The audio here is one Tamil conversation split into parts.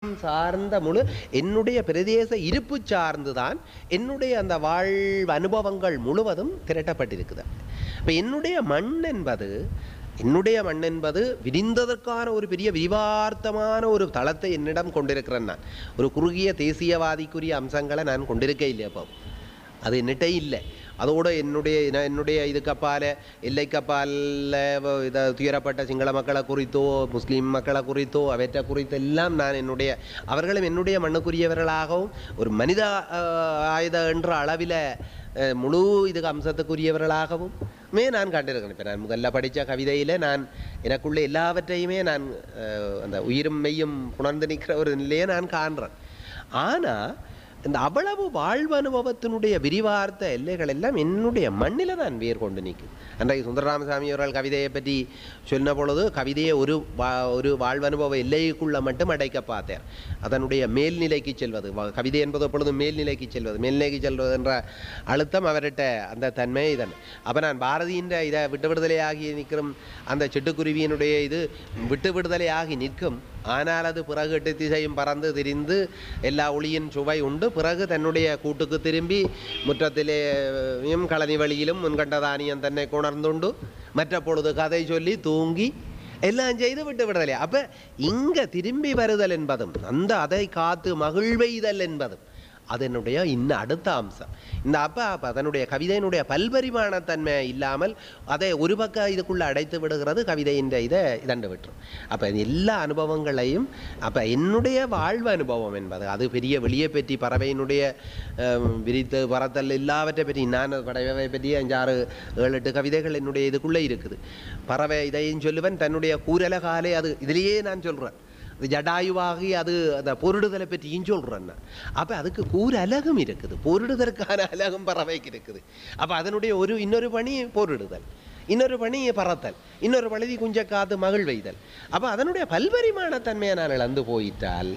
சார்ந்த முழு என்னுடைய பிரதேச இருப்பு சார்ந்து தான் என்னுடைய அந்த வாழ்வு அனுபவங்கள் முழுவதும் திரட்டப்பட்டிருக்குது இப்போ என்னுடைய மண் என்பது என்னுடைய மண் என்பது விரிந்ததற்கான ஒரு பெரிய விரிவார்த்தமான ஒரு தளத்தை என்னிடம் கொண்டிருக்கிறேன் நான் ஒரு குறுகிய தேசியவாதிக்குரிய அம்சங்களை நான் கொண்டிருக்க இல்லை அப்போ அது என்னட்டே இல்லை அதோட என்னுடைய நான் என்னுடைய இதுக்கப்பால எல்லைக்கப்பாலில் இதை துயரப்பட்ட சிங்கள மக்களை குறித்தோ முஸ்லீம் மக்களை குறித்தோ அவற்றை குறித்தெல்லாம் நான் என்னுடைய அவர்களும் என்னுடைய மண்ணுக்குரியவர்களாகவும் ஒரு மனித ஆஹ், ஆயுத என்ற அளவில் அஹ், முழு இதுக்கு அம்சத்துக்குரியவர்களாகவும் மே நான் கண்டிருக்கேன் இப்போ நான் முதல்ல படித்த கவிதையில் நான் எனக்குள்ள எல்லாவற்றையுமே நான் அஹ், அந்த உயிரும் மெய்யும் புணர்ந்து நிற்கிற ஒரு நிலையை நான் காண்றேன் ஆனால் இந்த அவ்வளவு வாழ்வு அனுபவத்தினுடைய விரிவார்த்த எல்லைகள் எல்லாம் என்னுடைய மண்ணில் தான் வேர் கொண்டு நிற்கும் அன்றைக்கு சுந்தரராமசாமி அவர்கள் கவிதையை பற்றி சொன்ன பொழுது கவிதையை ஒரு வா ஒரு வாழ்வனுபவ எல்லைக்குள்ள மட்டும் அடைக்க பார்த்தேன் அதனுடைய மேல்நிலைக்கு செல்வது வ- கவிதை என்பது எப்பொழுதும் மேல்நிலைக்கு செல்வது மேல்நிலைக்கு செல்வது என்ற அழுத்தம் அவர்கிட்ட அந்த தன்மை இதன் அப்போ நான் பாரதியின் இதை விட்டு விடுதலையாகி நிற்கும் அந்த சிட்டுக்குருவியினுடைய இது விட்டு விடுதலையாகி நிற்கும் ஆனால் அது பிறகு எட்டு திசையும் பறந்து திரிந்து எல்லா ஒளியின் சுவை உண்டு பிறகு தன்னுடைய கூட்டுக்கு திரும்பி முற்றத்திலேயும் களனி வழியிலும் முன்கண்ட தானியம் தன்னை கொணர்ந்துண்டு மற்ற பொழுது கதை சொல்லி தூங்கி எல்லாம் செய்து விட்டு விடுதலை அப்ப இங்க திரும்பி வருதல் என்பதும் அந்த அதை காத்து மகிழ்வெய்தல் என்பதும் அதனுடைய இன்னும் அடுத்த அம்சம் இந்த அப்ப அப்ப அதனுடைய கவிதையினுடைய பல்பரிமாணத்தன்மை இல்லாமல் அதை ஒரு பக்கம் இதுக்குள்ள அடைத்து விடுகிறது கவிதையின் இதை இதண்டு விட்டுரும் அப்ப இது எல்லா அனுபவங்களையும் அப்ப என்னுடைய வாழ்வு அனுபவம் என்பது அது பெரிய வெளியே பற்றி பறவையினுடைய அஹ், விரித்து பறத்தல் எல்லாவற்றை பற்றி நான் பறவை பற்றி அஞ்சாறு ஏழு எட்டு கவிதைகள் என்னுடைய இதுக்குள்ளே இருக்குது பறவை இதையும் சொல்லுவன் தன்னுடைய கூரலகாலே அது இதுலேயே நான் சொல்றேன் அது ஜடாயுவாகி அது அந்த பொருடுதலை பற்றியும் சொல்கிறேன் நான் அப்போ அதுக்கு கூர் அலகும் இருக்குது பொருடுதற்கான அலகும் பறவைக்கு இருக்குது அப்போ அதனுடைய ஒரு இன்னொரு பணி பொருடுதல் இன்னொரு பணி பறத்தல் இன்னொரு பழுதி குஞ்ச காத்து மகிழ் வைத்தல் அப்போ அதனுடைய பல்பரிமாணத்தன்மையை நான் இழந்து போயிட்டால்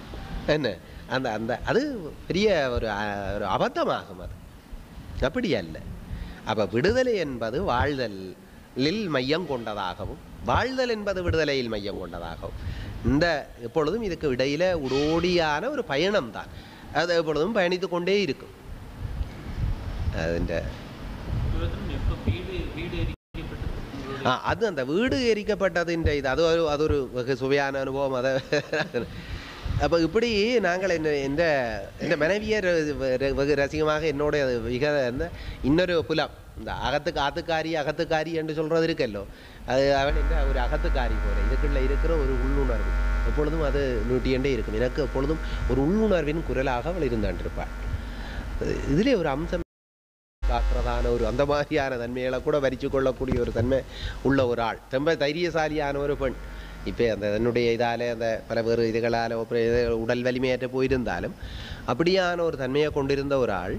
என்ன அந்த அந்த அது பெரிய ஒரு அ- ஒரு அபத்தமாகும் அது அப்படி அல்ல அப்ப விடுதலை என்பது வாழ்தலில் மையம் கொண்டதாகவும் வாழ்தல் என்பது விடுதலையில் மையம் கொண்டதாகவும் இந்த எப்பொழுதும் இதுக்கு இடையில உடோடியான ஒரு பயணம் தான் அது எப்பொழுதும் பயணித்து கொண்டே இருக்கும் അതിൻ്റെ எப்போ வீடு வீடு எரிக்கப்பட்டது உங்களுடைய ആ അത് എന്താ വീട് എരിക്കപ്പെട്ടതിൻ്റെ ഇത് അതൊരു അതൊരു വെகு சுவையான அனுபவம் அதை அப்போ இப்படி நாங்கள் என்ன எந்த எந்த மனைவியை ர- வெ- வெகு ரசிகமாக என்னோட அது மிக என்ன இன்னொரு புலம் இந்த அகத்து காத்துக்காரி அகத்துக்காரி என்று சொல்றது இருக்கல்லோ அது அவன் என்ற ஒரு அகத்துக்காரி போல இதுக்குள்ள இருக்கிற ஒரு உள்ளுணர்வு எப்பொழுதும் அது நீட்டியண்டே இருக்கும் எனக்கு எப்பொழுதும் ஒரு உள்ளுணர்வின் குரலாக அவள் இருந்தாண்டிருப்பாள் இதிலே ஒரு அம்சம் காக்கிறதான ஒரு அந்த மாதிரியான தன்மைகளை கூட வரிச்சு கொள்ளக்கூடிய ஒரு தன்மை உள்ள ஒரு ஆள் ரொம்ப தைரியசாலியான ஒரு பெண் இப்போ அந்த தன்னுடைய இதால் அந்த பல வேறு இதுகளால் அப்புறம் இது உடல் வலிமையற்ற போயிருந்தாலும் அப்படியான ஒரு தன்மையை கொண்டிருந்த ஒரு ஆள்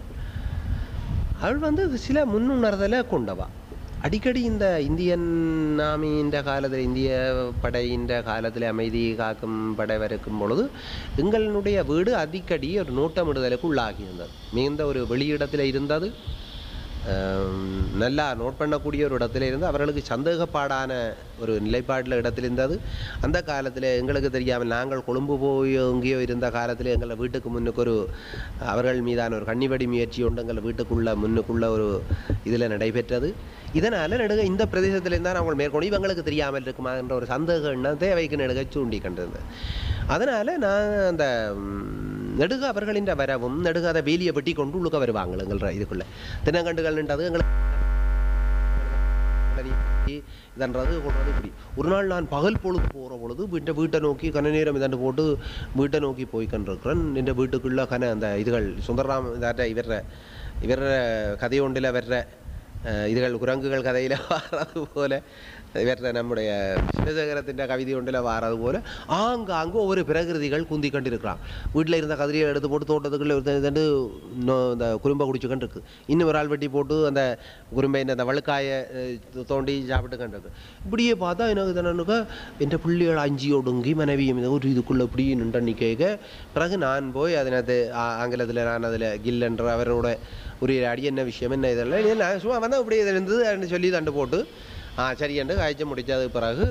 அவள் வந்து சில முன்னுணர்தலை கொண்டவா அடிக்கடி இந்த இந்தியன் ஆமியின் காலத்தில் இந்திய படையின் காலத்தில் அமைதி காக்கும் படை வரைக்கும் பொழுது எங்களுடைய வீடு அடிக்கடி ஒரு நோட்டமிடுதலுக்கு உள்ளாகி இருந்தது மிகுந்த ஒரு வெளியிடத்தில் இருந்தது ஆம், நல்லா நோட் பண்ணக்கூடிய ஒரு இடத்துல இருந்து அவர்களுக்கு சந்தேகப்பாடான ஒரு நிலைப்பாட்டில் இடத்தில் இருந்தது அந்த காலத்தில் எங்களுக்கு தெரியாமல் நாங்கள் கொழும்பு போய் எங்கேயோ இருந்த காலத்தில் எங்களை வீட்டுக்கு முன்னுக்கு ஒரு அவர்கள் மீதான ஒரு கன்னிவடி முயற்சி உண்டு எங்கள் வீட்டுக்குள்ள முன்னுக்குள்ள ஒரு இதில் நடைபெற்றது இதனால் நடுக இந்த பிரதேசத்தில் தான் அவங்க மேற்கொண்டு இவங்களுக்கு தெரியாமல் இருக்குமா என்ற ஒரு சந்தேக எண்ணத்தை அவைக்கு நடுக சூண்டி கண்டிருந்தது அதனால் நான் அந்த ம், நெடுக அவர்களின் வரவும் நெடுக அதை வேலியை வெட்டி கொண்டு உள்ளுக்க வருவாங்க எங்கள் இதுக்குள்ள தினங்கண்டுகள் நின்றது எங்களுக்கு இதன்றது கொண்டது இப்படி ஒரு நாள் நான் பகல் பொழுது போகிற பொழுது வீட்டை வீட்டை நோக்கி கன நேரம் இதண்டு போட்டு வீட்டை நோக்கி போய் கண்டிருக்கிறேன் இந்த வீட்டுக்குள்ள கன அந்த இதுகள் சுந்தரராம் இதாட்ட இவர இவர கதை ஒன்றில் வர்ற அஹ், இதுகள் குரங்குகள் கதையில் வாரது போல இவற்ற நம்முடைய சிவசேகரத்தின் கவிதை ஒன்றில் வாரது போல ஆங்காங்கு ஒவ்வொரு பிரகிருதிகள் குந்தி கண்டிருக்கிறான் வீட்டில் இருந்த கதிரியை எடுத்து போட்டு தோட்டத்துக்குள்ளே எடுத்து இந்த குறும்பை குடிச்சுக்கண்டு இருக்கு இன்னும் ஒரு ஆள் வெட்டி போட்டு அந்த குறும்பை இந்த வழுக்காயை அஹ், தோண்டி சாப்பிட்டு கண்டிருக்கு இப்படியே பார்த்தா எனக்கு என்னன்னுக்க என் பிள்ளைகள் அஞ்சி ஒடுங்கி மனைவியும் இது ஒரு இதுக்குள்ளே இப்படி நின்று கேட்க பிறகு நான் போய் அதனது ஆங்கிலத்தில் நான் அதில் கில் என்ற அவரோட உரிய அடி என்ன விஷயம் என்ன இதெல்லாம் இது நான் சும்மா வந்தால் இப்படி இது இருந்தது அப்படின்னு சொல்லி தண்டு போட்டு ஆ சரி என்று காய்ச்சி முடித்தது பிறகு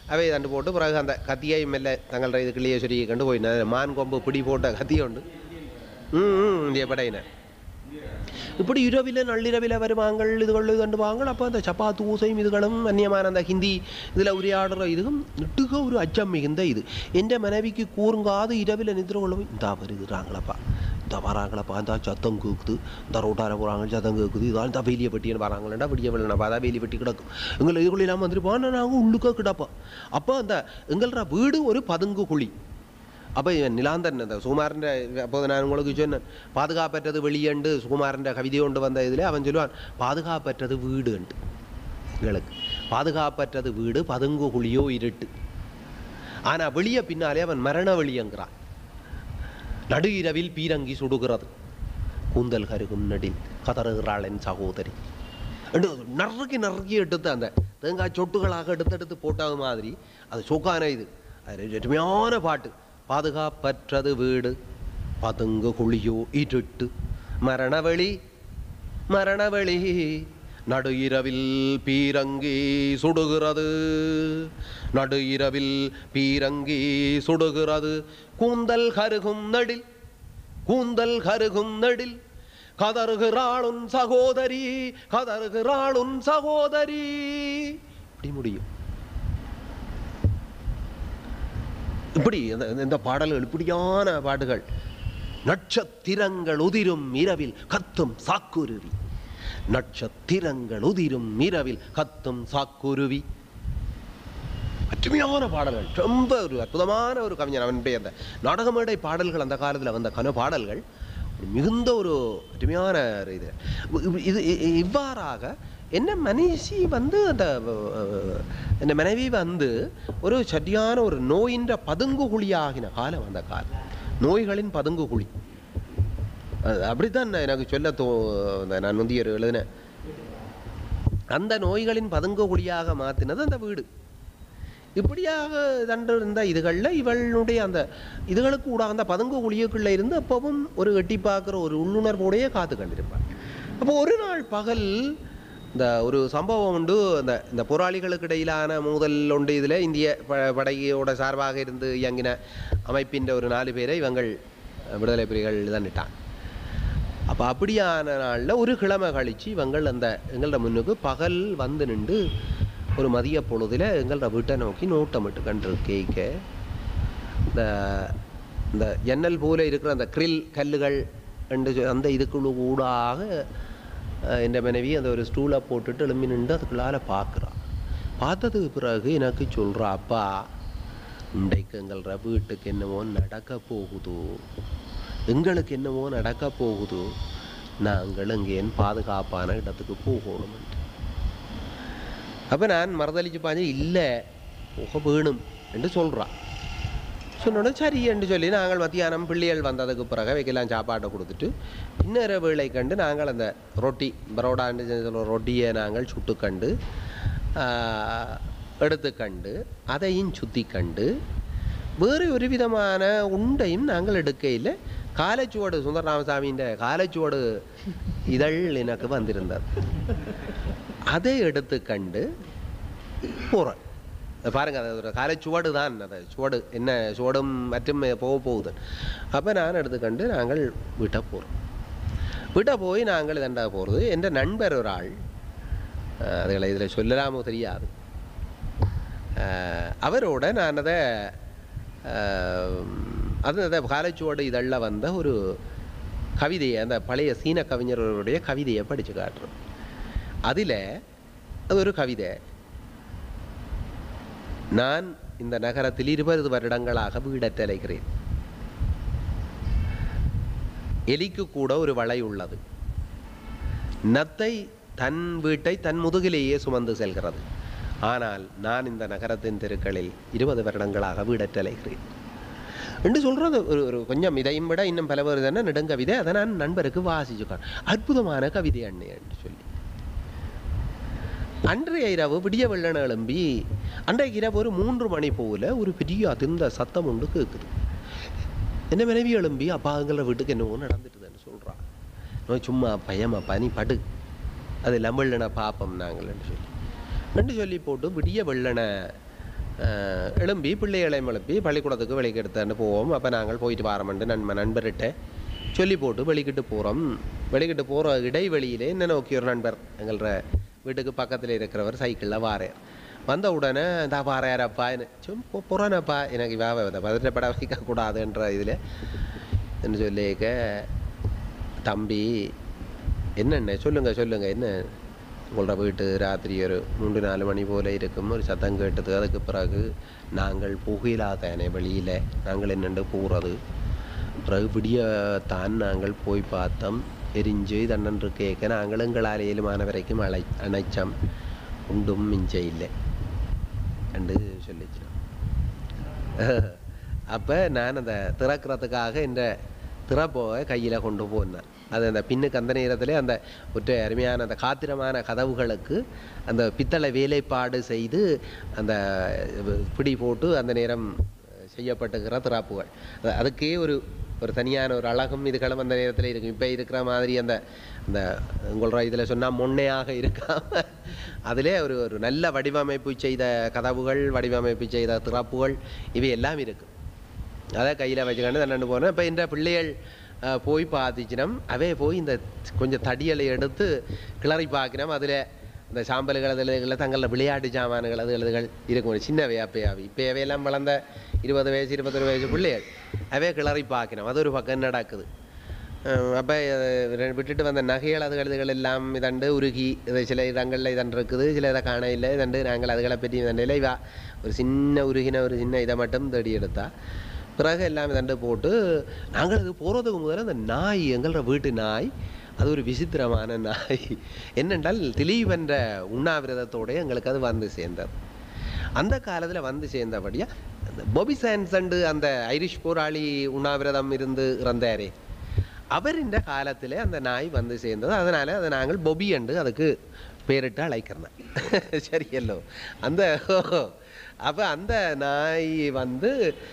அவை தண்டு போட்டு பிறகு அந்த கத்தியை மெல்ல தங்கள இது கிளியை சொருகி கண்டு போயின மான் கொம்பு பிடி போட்ட கத்தியுண்டு ம் ம், இந்திய படையினர் இப்படி இரவில் நள்ளிரவில் வருவாங்கள் இதுகள் இது கண்டுவாங்கள் அப்போ அந்த சப்பாத்து ஊசையும் இதுகளும் அந்நியமான அந்த ஹிந்தி இதில் உரையாடுற இதுவும் நெட்டுக ஒரு அச்சம் மிகுந்த இது எந்த மனைவிக்கு கூறுங்காது இரவில் நிద్ర கொள்ளவும் இந்த வருகிறாங்களப்பா இந்த வராங்களப்பா இந்த சத்தம் கேட்குது இந்த ரோட்டார போகிறாங்க சத்தம் கேட்குது இதான் இந்த வேலியை பட்டின்னு வராங்களா விடிய வெள்ளனப்பா அதான் வேலி பட்டி கிடக்கும் எங்களை இதுக்குள்ள இல்லாமல் வந்துருப்போம் நாங்கள் உள்ளுக்க கிடப்போம் அப்போ அந்த எங்களோட வீடு ஒரு பதுங்கு குழி அப்போ இவன் நிலாந்தன் அந்த சுகுமாரൻ്റെ அப்போது நான் உங்களுக்கு சொன்னேன் பாதுகாப்பற்றது வெளியண்டு சுகுமாரൻ്റെ கவிதை கொண்டு வந்த இதில் அவன் சொல்லுவான் பாதுகாப்பற்றது வீடுண்டு எங்களுக்கு பாதுகாப்பற்றது வீடு பதுங்கு குழியோ இருட்டு ஆனால் வெளியே பின்னாலே அவன் மரண வெளியங்கிறான் நடு இரவில் பீரங்கி சுடுகிறது கூந்தல் கருகும் நடில் கதறுகிறாள் என் சகோதரி என்று நறுக்கி நறுக்கி எடுத்து அந்த தேங்காய் சொட்டுகளாக எடுத்து எடுத்து போட்டது மாதிரி அது சோக்கான இது அது அருமையான பாட்டு பாதுகாப்பற்றது வீடு பதுங்கு குழியோ இருட்டு மரணவெளி மரணவெளி நடு இரவில் பீரங்கி சுடுகிறது நடு இரவில் பீரங்கி சுடுகிறது கூந்தல் கருகும் நடில் கூந்தல் கருகும் நடில் கதறுகிறாளுன் சகோதரி கதறுகிறாளுன் சகோதரி இப்படி முடியும் இப்படி இந்த இந்த பாடல்கள் இப்படியான பாட்டுகள் நட்சத்திரங்கள் உதிரும் இரவில் கத்தும் சாக்குருவி நட்சத்திரங்கள் உதிரும் இரவில் கத்தும் சாக்குருவி அருமையான பாடல்கள் ரொம்ப ஒரு அற்புதமான ஒரு கவிஞர் அவனுடைய அந்த நாடகமேடை பாடல்கள் அந்த காலத்தில் வந்த கன பாடல்கள் மிகுந்த ஒரு அருமையான ஒரு இது இது இ- இவ்வாறாக என்ன மனுஷி வந்து அந்த அஹ், என்ன மனைவி வந்து ஒரு சரியான ஒரு நோயின்ற பதுங்கு குழியாகின காலம் அந்த காலம் நோய்களின் பதுங்கு குழி அது அப்படித்தான் எனக்கு சொல்ல தோ இந்த நான் முந்தியர் எழுதினேன் அந்த நோய்களின் பதுங்கு குழியாக மாற்றினது அந்த வீடு இப்படியாக தண்டு இருந்த இதுகளில் இவளுடைய அந்த இதுகளுக்கு கூட அந்த பதுங்கு குழியுக்குள்ளே இருந்து அப்பவும் ஒரு எட்டி பார்க்குற ஒரு உள்ளுணர்வோடையே காத்து கண்டிருப்பாள் அப்போ ஒரு நாள் பகல் இந்த ஒரு சம்பவம் உண்டு அந்த இந்த போராளிகளுக்கு இடையிலான மோதல் உண்டு இதில் இந்திய ப படையோட சார்பாக இருந்து இயங்கின அமைப்பின் ஒரு நாலு பேரை இவங்கள் விடுதலை புலிகள் தண்டிட்டாங்க அப்போ அப்படியான நாளில் ஒரு கிழமை கழித்து இவங்கள் அந்த எங்களோட முன்னுக்கு பகல் வந்து நின்று ஒரு மதிய பொழுதில் எங்களோட வீட்டை நோக்கி நோட்டமிட்டு கண்டு கேட்க இந்த இந்த ஜன்னல் போல இருக்கிற அந்த கிரில் கல்லுகள் என்று சொ- அந்த இதுக்குள்ள கூடாக என் மனைவி அந்த ஒரு ஸ்டூலை போட்டுட்டு எழும்பி நின்று அதுக்குள்ளால பார்க்குறா பார்த்ததுக்கு பிறகு எனக்கு சொல்கிறா அப்பா இன்றைக்கு எங்களோட வீட்டுக்கு என்னமோ நடக்க போகுதோ எங்களுக்கு என்னமோ நடக்க போகுதோ நாங்கள் இங்கேன் பாதுகாப்பான இடத்துக்கு போகணும்ட்டு அப்போ நான் மறுதளிச்சு பாஞ்சு இல்லை போக வேணும் என்று சொல்றா சொன்னோட சரி என்று சொல்லி நாங்கள் மத்தியானம் பிள்ளைகள் வந்ததுக்கு பிறகு வைக்கலாம் சாப்பாட்டை கொடுத்துட்டு இன்னொரு வேளை கண்டு நாங்கள் அந்த ரொட்டி பரோடான்னு சொல்ற ரொட்டியை நாங்கள் சுட்டு கண்டு ஆஹ், எடுத்து கண்டு அதையும் சுத்தி கண்டு வேறு ஒரு விதமான உண்டையும் நாங்கள் எடுக்கையில் காலைச்சுவடு சுந்தர ராமசாமியின் காலைச்சுவடு இதழ் எனக்கு வந்திருந்தது அதை எடுத்து கண்டு போகிறேன் பாருங்க அது ஒரு காலை சுவடு தான் அது சுவடு என்ன சுவடும் மற்றும் போக போகுது அப்போ நான் எடுத்துக்கண்டு நாங்கள் வீட்டை போகிறோம் வீட்டை போய் நாங்கள் இதண்டா போகிறது என்ற நண்பர் ஒரு ஆள் அஹ், அதுகளை இதில் சொல்லலாமோ தெரியாது அஹ், அவரோட நான் அதை அஹ், அது அந்த காலைச்சுவடு இதழில் வந்த ஒரு கவிதையை அந்த பழைய சீன கவிஞர்களுடைய கவிதையை படித்து காட்டுறோம் அதில் அது ஒரு கவிதை நான் இந்த நகரத்தில் இருபது வருடங்களாக வீடற்ற அலைகிறேன் எலிக்கு கூட ஒரு வளை உள்ளது நத்தை தன் வீட்டை தன் முதுகிலேயே சுமந்து செல்கிறது ஆனால் நான் இந்த நகரத்தின் தெருக்களில் இருபது வருடங்களாக வீடற்ற அலைகிறேன் என்று சொல்றது ஒரு ஒரு கொஞ்சம் இதையும் விட இன்னும் பல பேர் தானே நெடுங்கவிதை அதை நான் நண்பருக்கு வாசிச்சு காட்டு அற்புதமான கவிதை அண்ணே என்று சொல்லி அன்றைய இரவு விடிய வெள்ளன எழும்பி அன்றைய இரவு ஒரு மூன்று மணி போல ஒரு பெரிய அதிர்ந்த சத்தம் ஒன்று கேட்குது என்ன மனைவி எழும்பி அப்பா எங்கள வீட்டுக்கு என்னவோ நடந்துட்டுதுன்னு சொல்றா நோய் சும்மா பயமா பனி படு அது லம்பள்ளன பாப்பம் நாங்கள்னு சொல்லி ரெண்டு சொல்லி போட்டு விடிய வெள்ளன அஹ், எழும்பி பிள்ளைகளையும் எழுப்பி பள்ளிக்கூடத்துக்கு வெளிக்கு எடுத்துட்டு போவோம் அப்போ நாங்கள் போயிட்டு வாரமெண்டு நண்பன் நண்பர்கிட்ட சொல்லி போட்டு வெளிக்கிட்டு போகிறோம் வெளிக்கிட்டு போகிற இடைவெளியிலே என்ன நோக்கி ஒரு நண்பர் எங்கள வீட்டுக்கு பக்கத்தில் இருக்கிறவர் சைக்கிளில் வாரார் வந்த உடனே இந்த வாராரப்பா சும்மா போகிறானப்பா எனக்கு இவ பதற்றப்பட வைக்கக்கூடாதுன்ற இதில் என்ன சொல்லிக்க தம்பி என்னென்ன சொல்லுங்க சொல்லுங்க என்ன உங்களோட வீட்டு ராத்திரி ஒரு மூன்று நாலு மணி போல இருக்கும் ஒரு சத்தம் கேட்டது அதுக்கு பிறகு நாங்கள் புகையிலாதானே வெளியில் நாங்கள் என்னென்று போகிறது பிறகு விடியத்தான் நாங்கள் போய் பார்த்தோம் எரிஞ்சு தன்னன்று கேட்க நாங்கள் எங்களால் ஏழுமான வரைக்கும் அழை அணைச்சோம் உண்டும் மிஞ்ச இல்லை என்று சொல்லிச்சோம் அப்போ நான் அந்த திறக்கிறதுக்காக இந்த திறப்போவை கையில் கொண்டு போனேன் அது அந்த பின்னுக்கு அந்த நேரத்தில் அந்த ஒற்ற அருமையான அந்த காத்திரமான கதவுகளுக்கு அந்த பித்தளை வேலைப்பாடு செய்து அந்த பிடி போட்டு அந்த நேரம் செய்யப்பட்டுகிற திறப்புகள் அது- அதுக்கே ஒரு ஒரு தனியான ஒரு அழகும் இதுகளும் அந்த நேரத்தில் இருக்கும் இப்போ இருக்கிற மாதிரி அந்த அந்த உங்களோட இதில் சொன்னால் மொன்னையாக இருக்காம அதிலே ஒரு ஒரு நல்ல வடிவமைப்பு செய்த கதவுகள் வடிவமைப்பு செய்த திறப்புகள் இவை எல்லாம் இருக்கு அதை கையில் வச்சுக்கொண்டு தண்டு போனேன் இப்போ இந்த பிள்ளைகள் அஹ், போய் பார்த்துச்சினம் அவே போய் இந்த கொஞ்சம் தடியலை எடுத்து கிளறி பார்க்கணும் அதில் இந்த சாம்பல்கள் அதுகளில் தங்களில் விளையாட்டு சாமான்கள் அது எழுதுகள் இருக்கும் சின்னவை அப்பயாவி இப்போ அவையெல்லாம் வளர்ந்த இருபது வயசு இருபத்தொரு வயசு பிள்ளைகள் அவே கிளறி பார்க்கணும் அது ஒரு பக்கம் நடக்குது அப்போ விட்டுட்டு வந்த நகைகள் அது கழுதுகள் எல்லாம் இதண்டு உருகி இது சில இடங்களில் இதன் இருக்குது சில இதை காண இல்லை இதண்டு நாங்கள் அதுகளை பற்றி இதண்டில் இவா ஒரு சின்ன உருகின ஒரு சின்ன இதை மட்டும் தேடி எடுத்தா பிறகு எல்லாம் இதண்டு போட்டு நாங்கள் அது போகிறதுக்கு முதல்ல அந்த நாய் எங்களோட வீட்டு நாய் அது ஒரு விசித்திரமான நாய் என்னென்றால் திலீப் என்ற உண்ணாவிரதத்தோட எங்களுக்கு அது வந்து சேர்ந்தது அந்த காலத்தில் வந்து சேர்ந்தபடியா அந்த பொபி சான்சண்டு அந்த ஐரிஷ் போராளி உண்ணாவிரதம் இருந்து இறந்தாரே அவர் இந்த காலத்தில் அந்த நாய் வந்து சேர்ந்தது அதனால அதை நாங்கள் பொபி என்று அதுக்கு பேரிட்டு அழைக்கிறேன் சரியல்லோ அந்த அப்போ அந்த நாய் வந்து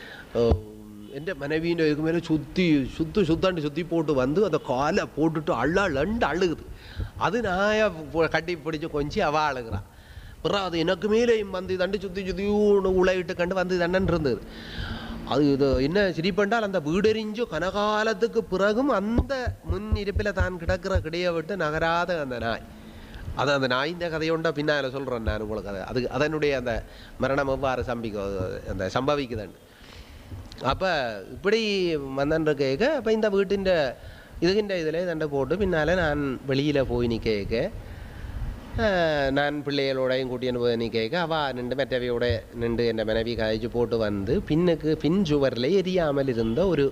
എൻ്റെ മனைவியின் இதுக்கு மேலே சுற்றி சுத்து சுத்தாண்டு சுற்றி போட்டு வந்து அந்த காலை போட்டுட்டு அள்ளண்டு அழுகுது அது நாயை பு- கட்டி பிடிச்சு கொஞ்சம் அவ அழுகுறான் பிறகு அது எனக்கு மேலேயும் வந்து தண்டு சுற்றி சுற்றி உழையிட்டு கண்டு வந்து தண்டன் இருந்தது அது இது என்ன சிரிப்பென்றால் அந்த வீடெறிஞ்சு கனகாலத்துக்கு பிறகும் அந்த முன் இருப்பில் தான் கிடக்கிற கிடையை விட்டு நகராத அந்த நாய் அது அந்த நாயின் கதையோண்ட பின்னால் சொல்கிறேன் நான் உங்களுக்கு அது அது அதனுடைய அந்த மரணம் எவ்வாறு சம்பிக்க அந்த சம்பவிக்குதுன்னு அப்போ இப்படி வந்தன்று கேட்க அப்போ இந்த வீட்டின் இதுகின்ற இதில் தண்டை போட்டு பின்னால் நான் வெளியில் போய் நிற்க நான் பிள்ளைகளோடையும் கூட்டின்னு போய் நிற்க அவள் நின்று மற்றவையோட நின்று என் மனைவி கழிச்சு போட்டு வந்து பின்னுக்கு பின் சுவரில் எரியாமல் இருந்த ஒரு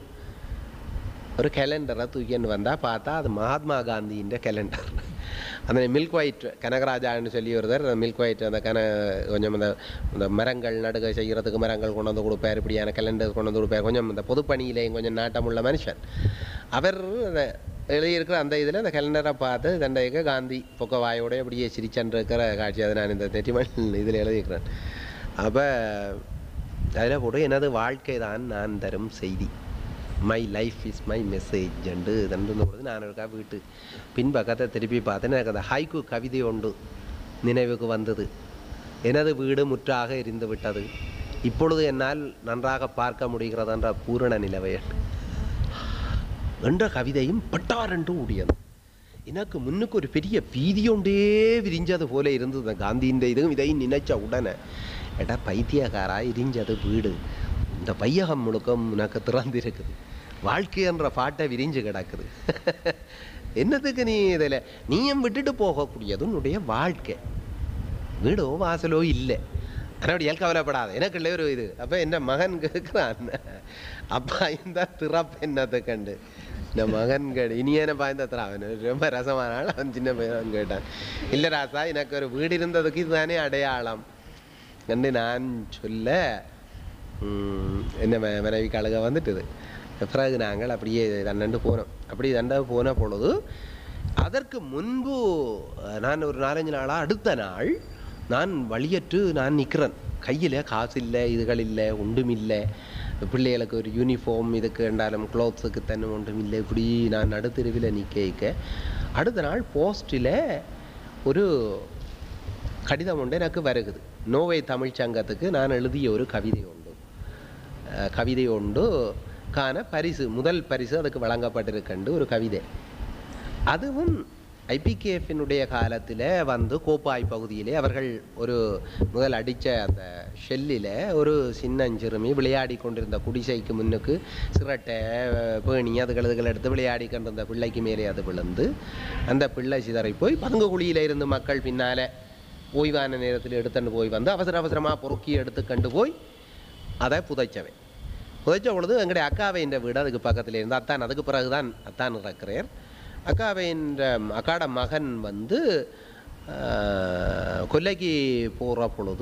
ஒரு கேலண்டரை தூக்கின்னு வந்தால் பார்த்தா அது மகாத்மா காந்தியின் கேலண்டர் அந்த மில்க் ஒயிட் கனகராஜான்னு சொல்லி ஒருத்தர் அந்த மில்க் ஒயிட் அந்த கன கொஞ்சம் அந்த இந்த மரங்கள் நடுக செய்கிறதுக்கு மரங்கள் கொண்டு வந்து கொடுப்பார் இப்படியான கேலண்டர் கொண்டு வந்து கொடுப்பார் கொஞ்சம் இந்த பொதுப்பணியிலேயும் கொஞ்சம் நாட்டமுள்ள மனுஷன் அவர் அந்த எழுதியிருக்கிற அந்த இதில் அந்த கேலண்டரை பார்த்து தண்டைக்கு காந்தி பொக்கவாயோட அப்படியே சிரிச்சன்று இருக்கிற காட்சி அதை நான் இந்த நெற்றிமண் இதில் எழுதியிருக்கிறேன் அப்போ அதில் போட்டு எனது வாழ்க்கை தான் நான் தரும் செய்தி my life is my message என்று தந்துருந்தபொழுது நான் இருக்கா வீட்டு பின்பக்கத்தை திருப்பி பார்த்தேன் எனக்கு அந்த ஹைக்கு கவிதை ஒன்று நினைவுக்கு வந்தது எனது வீடு முற்றாக எரிந்து விட்டது இப்பொழுது என்னால் நன்றாக பார்க்க முடிகிறது என்ற பூரண நிலவை என்ற கவிதையும் பட்டாரென்று ஓடியது எனக்கு முன்னுக்கு ஒரு பெரிய பீதியொண்டே விரிஞ்சது போல இருந்தது இந்த காந்தியின் இதுவும் இதையும் நினைச்ச உடனே எடா பைத்தியக்காரா எரிஞ்சது வீடு இந்த பையகம் முழுக்க உனக்கு திறந்திருக்குது வாழ்க்கை என்ற பாட்டை விரிஞ்சு கிடக்குது என்னத்துக்கு நீ இதில் நீயும் விட்டுட்டு போகக்கூடியது உன்னுடைய வாழ்க்கை வீடோ வாசலோ இல்லை ஆனால் கவலைப்படாத எனக்கு இல்லை ஒரு இது அப்போ என்ன மகன் கேட்குறான் அப்பா இந்த திறப்பு என்னத்தை கண்டு இந்த மகன் கேடு இனியன பாய்ந்த திராவன் ரொம்ப ரசமான ஆள் அவன் சின்ன பையன் கேட்டான் இல்லை ராசா எனக்கு ஒரு வீடு இருந்ததுக்கு இதுதானே அடையாளம் என்று நான் சொல்ல ம், என்ன ம- மனைவிக்கு அழுக வந்துட்டுது பிறகு நாங்கள் அப்படியே தண்டண்டு போனோம் அப்படி தண்ட போன பொழுது அதற்கு முன்பு அஹ், நான் ஒரு நாலஞ்சு நாளாக அடுத்த நாள் நான் வழியற்று நான் நிற்கிறேன் கையில் காசு இல்லை இதுகள் இல்லை ஒன்றும் இல்லை பிள்ளைகளுக்கு ஒரு யூனிஃபார்ம் இதுக்கு என்றாலும் க்ளோத்ஸுக்கு தண்ணி ஒன்றும் இல்லை இப்படி நான் நடுத்தெருவில் நிற்க அடுத்த நாள் போஸ்ட்டில் ஒரு கடிதம் ஒன்று எனக்கு வருகுது நோவை தமிழ்ச் சங்கத்துக்கு நான் எழுதிய ஒரு கவிதை உண்டு அஹ், கவிதை உண்டு காண பரிசு முதல் பரிசு அதுக்கு வழங்கப்பட்டிருக்கண்டு ஒரு கவிதை அதுவும் ஐபிகேஎஃபினுடைய காலத்தில் வந்து கோப்பாய் பகுதியிலே அவர்கள் ஒரு முதல் அடித்த அந்த ஷெல்லில் ஒரு சின்னஞ்சிறுமி விளையாடி கொண்டிருந்த குடிசைக்கு முன்னுக்கு சிரட்டை பேணி அதுகள் இதுகள் எடுத்து விளையாடி கொண்டிருந்த பிள்ளைக்கு மேலே அது விழுந்து அந்த பிள்ளை சிதறி போய் பதுங்கு குழியில இருந்து மக்கள் பின்னால ஓய்வான நேரத்தில் எடுத்துட்டு போய் வந்து அவசர அவசரமாக பொறுக்கி எடுத்து கண்டு போய் அதை புதைச்சவன் புதைச்ச பொழுது எங்களுடைய அக்காவை என்ற வீடு அதுக்கு பக்கத்தில் இருந்து அத்தான் அதுக்கு பிறகுதான் அத்தான் இறக்குறார் அக்காவை என்ற அக்காட மகன் வந்து ஆஹ், கொல்லைக்கு போகிற பொழுது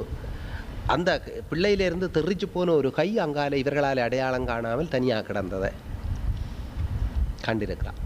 அந்த பிள்ளையிலிருந்து தெரிச்சு போன ஒரு கை அங்கால இவர்களால் அடையாளம் காணாமல் தனியாக கிடந்ததை கண்டிருக்கிறான்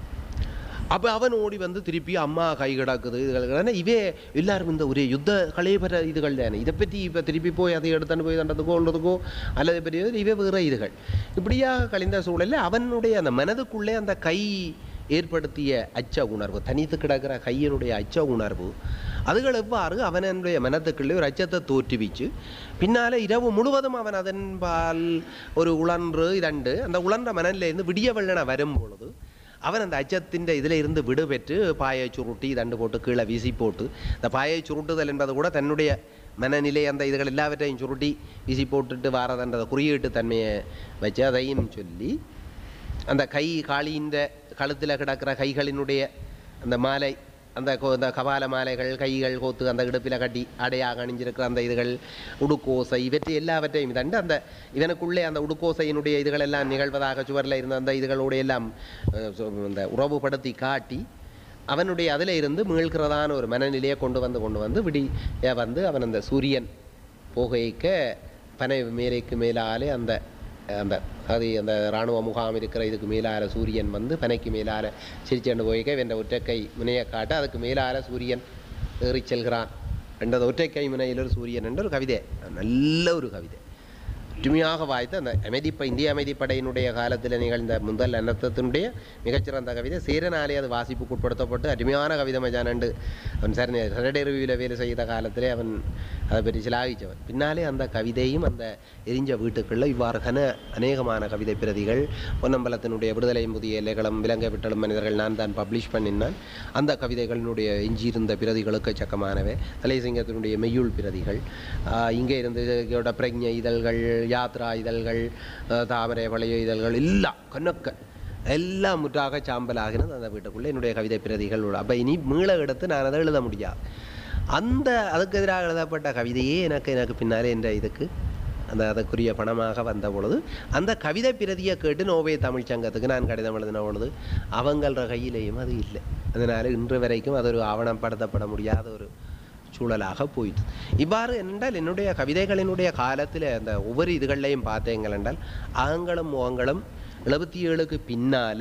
அப்போ அவன் ஓடி வந்து திருப்பி அம்மா கை கிடக்குது இதுகள் கிடக்குது. இவே எல்லாரும் இந்த ஒரே யுத்த கலையபர இதுகள் தானே இதை பற்றி இப்போ திருப்பி போய் அதை எடுத்துன்னு போய் தண்டதுக்கோ உள்ளதுக்கோ அல்லது பெரிய இவே வேறு இதுகள் இப்படியாக கழிந்த சூழலில் அவனுடைய அந்த மனதுக்குள்ளே அந்த கை ஏற்படுத்திய அச்ச உணர்வு தனித்து கிடக்கிற கையினுடைய அச்ச உணர்வு அதுகள் எவ்வாறு அவனுடைய மனத்துக்குள்ளே ஒரு அச்சத்தை தோற்றுவிச்சு பின்னால இரவு முழுவதும் அவன் அதன் பால் ஒரு உழன்று இதண்டு அந்த உழன்ற மனநிலையிருந்து விடிய வெள்ளன வரும் பொழுது அவன் அந்த அச்சத்தின் இதில் இருந்து விடுபெற்று பாயை சுருட்டி தண்டு போட்டு கீழே வீசி போட்டு இந்த பாயை சுருட்டுதல் என்பது கூட தன்னுடைய மனநிலை அந்த இதுகள் எல்லாவற்றையும் சுருட்டி வீசி போட்டுட்டு வாரதன்றதை குறியீட்டு தன்மையை வச்சு அதையும் சொல்லி அந்த கை காளியின் கழுத்தில் கிடக்கிற கைகளினுடைய அந்த மாலை அந்த கோ- அந்த கபால மாலைகள் கைகள் கோத்து அந்த இடுப்பில் கட்டி அடையாக அணிஞ்சிருக்கிற அந்த இதுகள் உடுக்கோசை இவற்றை எல்லாவற்றையும் இதண்டு அந்த இவனுக்குள்ளே அந்த உடுக்கோசையினுடைய இதுகள் எல்லாம் நிகழ்வதாக சுவரில் இருந்த அந்த இதுகளோடு எல்லாம் அஹ், சொ- அந்த உறவுபடுத்தி காட்டி அவனுடைய அதில் இருந்து மீள்கிறதான ஒரு மனநிலையை கொண்டு வந்து கொண்டு வந்து விடி வந்து அவன் அந்த சூரியன் புகைக்க பனை மேலைக்கு மேலாலே அந்த அந்த அது அந்த இராணுவ முகாம் இருக்கிற இதுக்கு மேலால சூரியன் வந்து பனைக்கு மேலால சிரிச்சண்டு போய்க்க வென்ற ஒற்றைக்கை முனையை காட்ட அதுக்கு மேலால சூரியன் ஏறிச் செல்கிறான் என்றது ஒற்றைக்கை முனையில் ஒரு சூரியன் என்ற ஒரு கவிதை நல்ல ஒரு கவிதை ஒற்றுமையாக வாய்த்த அந்த அமைதிப்ப இந்திய அமைதிப்படையினுடைய காலத்தில் நிகழ்ந்த முதல் அனர்த்தத்தினுடைய மிகச்சிறந்த கவிதை சேரனாலே அது வாசிப்புக்கு உட்படுத்தப்பட்டு அருமையான கவிதை மஜானண்டு அவன் சரண சரடை ரிவியில் வேலை செய்த காலத்திலே அவன் அதை பற்றி சிலாகிச்சவன் பின்னாலே அந்த கவிதையும் அந்த எரிஞ்ச வீட்டுக்குள்ள இவ்வாறு கன அநேகமான கவிதை பிரதிகள் பொன்னம்பலத்தினுடைய விடுதலையும் புதிய எல்லைகளும் விலங்கை விட்டலும் மனிதர்கள் நான் தான் பப்ளிஷ் பண்ணினான் அந்த கவிதைகளினுடைய எஞ்சியிருந்த பிரதிகளுக்கு சக்கமானவை தலைசிங்கத்தினுடைய மெய்யுள் பிரதிகள் ஆஹ் இங்கே இருந்து இதோட பிரஜை இதழ்கள் யாத்ரா இதழ்கள் ஆஹ் தாமரை வளைய இதழ்கள் எல்லாம் கணக்க எல்லாம் முற்றாக சாம்பலாகினது அந்த வீட்டுக்குள்ளே என்னுடைய கவிதை பிரதிகள் உள்ள அப்போ இனி மீள எடுத்து நான் அதை எழுத முடியாது அந்த அதுக்கு எதிராக எழுதப்பட்ட கவிதையே எனக்கு எனக்கு பின்னாலே என்ற இதுக்கு அந்த அதற்குரிய பணமாக வந்த பொழுது அந்த கவிதை பிரதியை கேட்டு நோவே தமிழ்ச் சங்கத்துக்கு நான் கடிதம் எழுதின பொழுது அவங்கள கையிலேயும் அது இல்லை அதனால் இன்று வரைக்கும் அது ஒரு ஆவணப்படுத்தப்பட முடியாத ஒரு சூழலாக போயிட்டு இவ்வாறு என்றால் என்னுடைய கவிதைகளினுடைய காலத்தில் அந்த ஒவ்வொரு இதுகள்லையும் பார்த்தீங்கள் என்றால் அகங்களும் முகங்களும் எழுபத்தி ஏழுக்கு பின்னால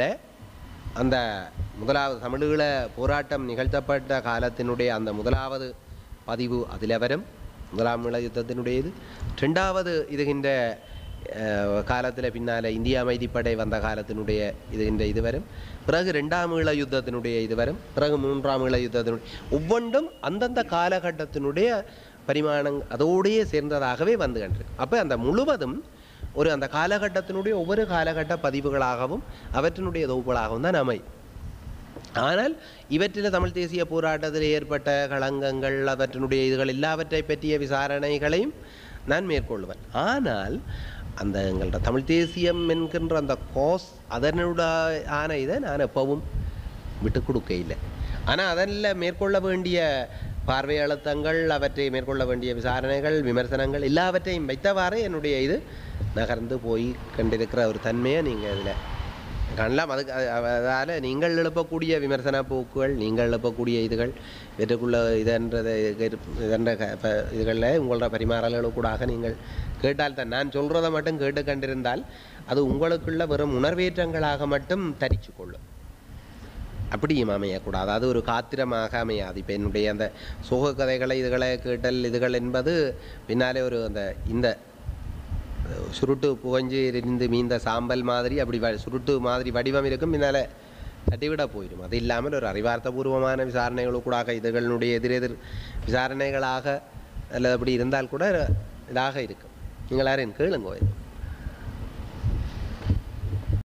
அந்த முதலாவது தமிழீழ போராட்டம் நிகழ்த்தப்பட்ட காலத்தினுடைய அந்த முதலாவது பதிவு அதில் வரும் முதலாம் ஈழ யுத்தத்தினுடையது ரெண்டாவது இதுகின்ற காலத்தில் பின்னால் இந்திய அமைதிப்படை வந்த காலத்தினுடைய இதுகின்ற இது வரும் பிறகு ரெண்டாம் ஈழ யுத்தத்தினுடைய இது வரும் பிறகு மூன்றாம் ஈழ யுத்தத்தினுடைய ஒவ்வொன்றும் அந்தந்த காலகட்டத்தினுடைய பரிமாணங் அதோடையே சேர்ந்ததாகவே வந்து கண்டிருக்கு அப்போ அந்த முழுவதும் ஒரு அந்த காலகட்டத்தினுடைய ஒவ்வொரு காலகட்ட பதிவுகளாகவும் அவற்றினுடைய தொகுப்புகளாகவும் தான் அமையும் ஆனால் இவற்றில் தமிழ் தேசிய போராட்டத்தில் ஏற்பட்ட களங்கங்கள் அவற்றினுடைய இதுகள் எல்லாவற்றை பற்றிய விசாரணைகளையும் நான் மேற்கொள்வேன் ஆனால் அந்த எங்கள்ட தமிழ் தேசியம் என்கின்ற அந்த கோஸ் அதனுடைய ஆன இதை நான் எப்பவும் விட்டு கொடுக்க இல்லை ஆனால் அதில் மேற்கொள்ள வேண்டிய பார்வை அழுத்தங்கள் அவற்றை மேற்கொள்ள வேண்டிய விசாரணைகள் விமர்சனங்கள் எல்லாவற்றையும் வைத்தவாறே என்னுடைய இது நகர்ந்து போய் கண்டிருக்கிற ஒரு தன்மையை நீங்கள் இதில் காணலாம் அதுக்கு அதால் நீங்கள் எழுப்பக்கூடிய விமர்சன போக்குகள் நீங்கள் எழுப்பக்கூடிய இதுகள் இவற்றுக்குள்ள இதன்றதை இதன்ற க- ப- இதுகளில் உங்களோட பரிமாறல்களுக்கூடாக நீங்கள் கேட்டால் தான் நான் சொல்கிறத மட்டும் கேட்டு கண்டிருந்தால் அது உங்களுக்குள்ள வெறும் உணர்வேற்றங்களாக மட்டும் தரிச்சு கொள்ளும் அப்படியும் அமையக்கூடாது அது ஒரு காத்திரமாக அமையாது இப்போ என்னுடைய அந்த சோக கதைகளை இதுகளை கேட்டல் இதுகள் என்பது பின்னாலே ஒரு அந்த இந்த அஹ், சுருட்டு புகஞ்சு இருந்து மீந்த சாம்பல் மாதிரி அப்படி வ- சுருட்டு மாதிரி வடிவம் இருக்கும் பின்னால் தட்டிவிட போயிடும் அது இல்லாமல் ஒரு அறிவார்த்தபூர்வமான விசாரணைகளுக்கூடாக இதுகளினுடைய எதிரெதிர் விசாரணைகளாக அல்லது அப்படி இருந்தால் கூட இதாக இருக்கும் நீங்கள் யாரும் கேளுங்க